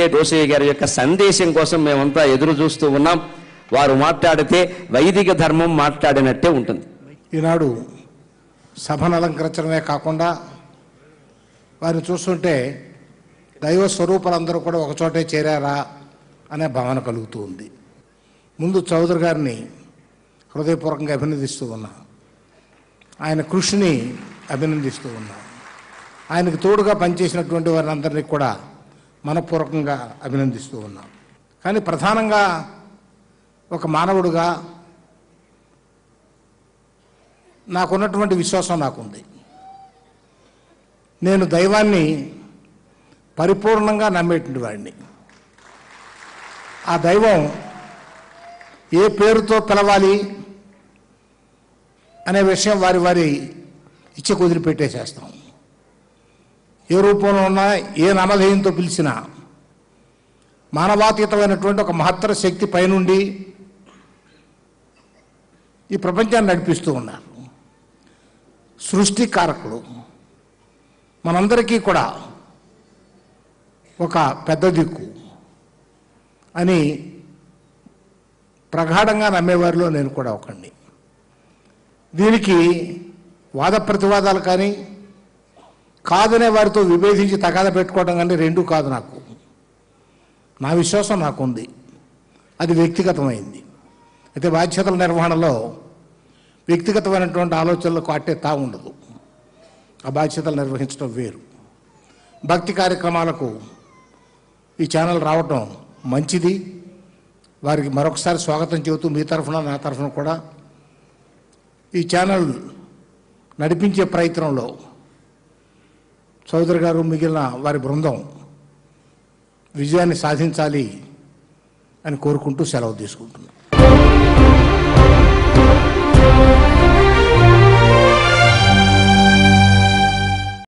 KA డోసయ్య గారి యొక్క సందేశం కోసం మేమంతా ఎదురు చూస్తూ ఉన్నాం వారు మాట్లాడితే వైదిక ధర్మం మాట్లాడినట్టే ఉంటుంది ఈనాడు సభను అలంకరించడమే కాకుండా వారిని చూస్తుంటే దైవ స్వరూపాలందరూ కూడా ఒకచోటే చేరారా అనే భావన కలుగుతూ ఉంది ముందు చౌదరి గారిని హృదయపూర్వకంగా అభినందిస్తూ ఉన్నా ఆయన కృషిని అభినందిస్తూ ఉన్నా ఆయనకు తోడుగా పనిచేసినటువంటి వారందరినీ కూడా మనపూర్వకంగా అభినందిస్తూ ఉన్నాం కానీ ప్రధానంగా ఒక మానవుడుగా నాకున్నటువంటి విశ్వాసం నాకుంది నేను దైవాన్ని పరిపూర్ణంగా నమ్మేటువంటి వాడిని ఆ దైవం ఏ పేరుతో పిలవాలి అనే విషయం వారి వారి ఇచ్చ కుదిలిపెట్టేసేస్తాం ఏ రూపంలో ఉన్నా ఏ నామధేయంతో పిలిచినా మానవాతీతమైనటువంటి ఒక మహత్తర శక్తి పైనుండి ఈ ప్రపంచాన్ని నడిపిస్తూ ఉన్నారు సృష్టికారకుడు మనందరికీ కూడా ఒక పెద్ద దిక్కు అని ప్రగాఢంగా నమ్మేవారిలో నేను కూడా ఒకండి దీనికి వాద ప్రతివాదాలు కానీ కాదనే వారితో విభేదించి తగాద పెట్టుకోవడం కానీ రెండూ కాదు నాకు నా విశ్వాసం నాకుంది అది వ్యక్తిగతమైంది అయితే బాధ్యతల నిర్వహణలో వ్యక్తిగతమైనటువంటి ఆలోచనలకు అట్టే తా ఉండదు ఆ బాధ్యతలు నిర్వహించడం వేరు భక్తి కార్యక్రమాలకు ఈ ఛానల్ రావటం మంచిది వారికి మరొకసారి స్వాగతం చెబుతూ మీ తరఫున నా తరఫున కూడా ఈ ఛానల్ నడిపించే ప్రయత్నంలో చౌదరి గారు మిగిలిన వారి బృందం విజయాన్ని సాధించాలి అని కోరుకుంటూ సెలవు తీసుకుంటున్నాను